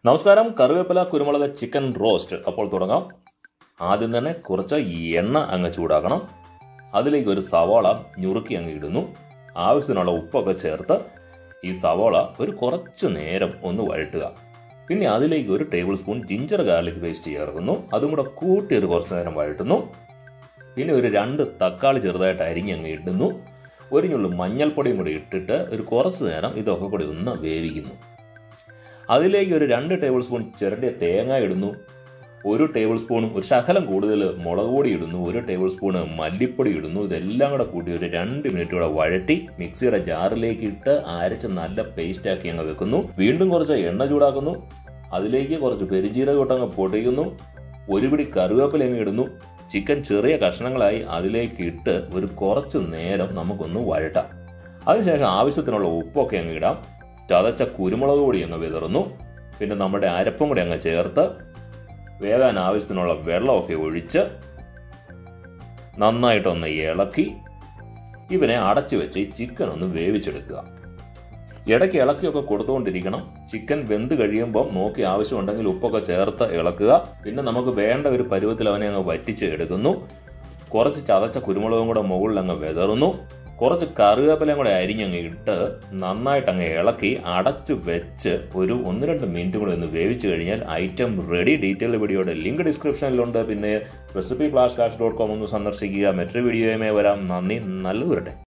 നമസ്കാരം കറിവേപ്പില കുരുമുളക് ചിക്കൻ റോസ്റ്റ് അപ്പോൾ തുടങ്ങാം ആദ്യം തന്നെ കുറച്ച് എണ്ണ അങ്ങ് ചൂടാക്കണം അതിലേക്ക് ഒരു സവാള ഞുറുക്കി അങ്ങ് ഇടുന്നു ആവശ്യത്തിനുള്ള ഉപ്പൊക്കെ ചേർത്ത് ഈ സവാള ഒരു കുറച്ച് നേരം ഒന്ന് വഴട്ടുക പിന്നെ അതിലേക്ക് ഒരു tablespoon ginger garlic paste ചേർക്കുന്നു അതും കൂടെ കൂട്ടി ഒരു കുറച്ച് നേരം വഴട്ടുന്നു പിന്നെ ഒരു രണ്ട് തക്കാളി ചെറുതായിട്ട് അരിഞ്ഞങ്ങ് ഇടുന്നു ഒരു ഞുള്ളു മഞ്ഞൾപ്പൊടിയും കൂടി ഇട്ടിട്ട് ഒരു കുറച്ച് നേരം ഇതൊക്കെ കൂടി ഒന്ന് വേവിക്കുന്നു അതിലേക്ക് ഒരു രണ്ട് ടേബിൾ സ്പൂൺ ചിരണ്ടിയ തേങ്ങ ഇടുന്നു ഒരു ടേബിൾ സ്പൂണും ഒരു ശകലം കൂടുതൽ മുളക് പൊടി ഇടുന്നു ഒരു ടേബിൾ സ്പൂണ് മല്ലിപ്പൊടി ഇടുന്നു ഇതെല്ലാം കൂടെ കൂട്ടി ഒരു രണ്ട് മിനിറ്റ് കൂടെ വഴറ്റി മിക്സിയുടെ ജാറിലേക്ക് ഇട്ട് അരച്ച് നല്ല പേസ്റ്റ് ആക്കി അങ്ങ് വെക്കുന്നു വീണ്ടും കുറച്ച് എണ്ണ ചൂടാക്കുന്നു അതിലേക്ക് കുറച്ച് പെരിജീരകം ഇട്ടങ്ങ് പൊട്ടിക്കുന്നു ഒരു പിടി കറിവേപ്പില അങ്ങ് ഇടുന്നു ചിക്കൻ ചെറിയ കഷ്ണങ്ങളായി അതിലേക്ക് ഇട്ട് ഒരു കുറച്ച് നേരം നമുക്കൊന്ന് വഴട്ടാം അതിനുശേഷം ആവശ്യത്തിനുള്ള ഉപ്പൊക്കെ അങ്ങ് ഇടാം ചതച്ച കുരുമുളക് പൊടി അങ്ങ് വിതറുന്നു പിന്നെ നമ്മുടെ അരപ്പും കൂടി അങ്ങ് ചേർത്ത് വേകാൻ ആവശ്യത്തിനുള്ള വെള്ളമൊക്കെ ഒഴിച്ച് നന്നായിട്ടൊന്ന് ഇളക്കി ഇവനെ അടച്ചു വെച്ച് ഈ ചിക്കൻ ഒന്ന് വേവിച്ചെടുക്കുക ഇടയ്ക്ക് ഇളക്കിയൊക്കെ കൊടുത്തുകൊണ്ടിരിക്കണം ചിക്കൻ വെന്ത് കഴിയുമ്പോൾ നോക്കി ആവശ്യമുണ്ടെങ്കിൽ ഉപ്പൊക്കെ ചേർത്ത് ഇളക്കുക പിന്നെ നമുക്ക് വേണ്ട ഒരു പരുവത്തിൽ അവനെ അങ്ങ് വറ്റിച്ച് എടുക്കുന്നു കുറച്ച് ചതച്ച കുരുമുളകും കൂടെ മുകളിൽ അങ്ങ് വിതറുന്നു കുറച്ച് കറിവേപ്പിലയും കൂടെ അരിഞ്ഞങ്ങ് ഇട്ട് നന്നായിട്ട് അങ്ങ് ഇളക്കി അടച്ചു വെച്ച് ഒരു ഒന്ന് രണ്ട് മിനിറ്റ് കൂടെ ഒന്ന് വേവിച്ച് കഴിഞ്ഞാൽ ഐറ്റം റെഡി ഡീറ്റെയിൽ വീഡിയോയുടെ ലിങ്ക് ഡിസ്ക്രിപ്ഷനിലുണ്ട് പിന്നെ recipe class cash dot com ഒന്ന് സന്ദർശിക്കുക മറ്റൊരു വീഡിയോയുമേ വരാം നന്ദി നല്ലത് വരട്ടെ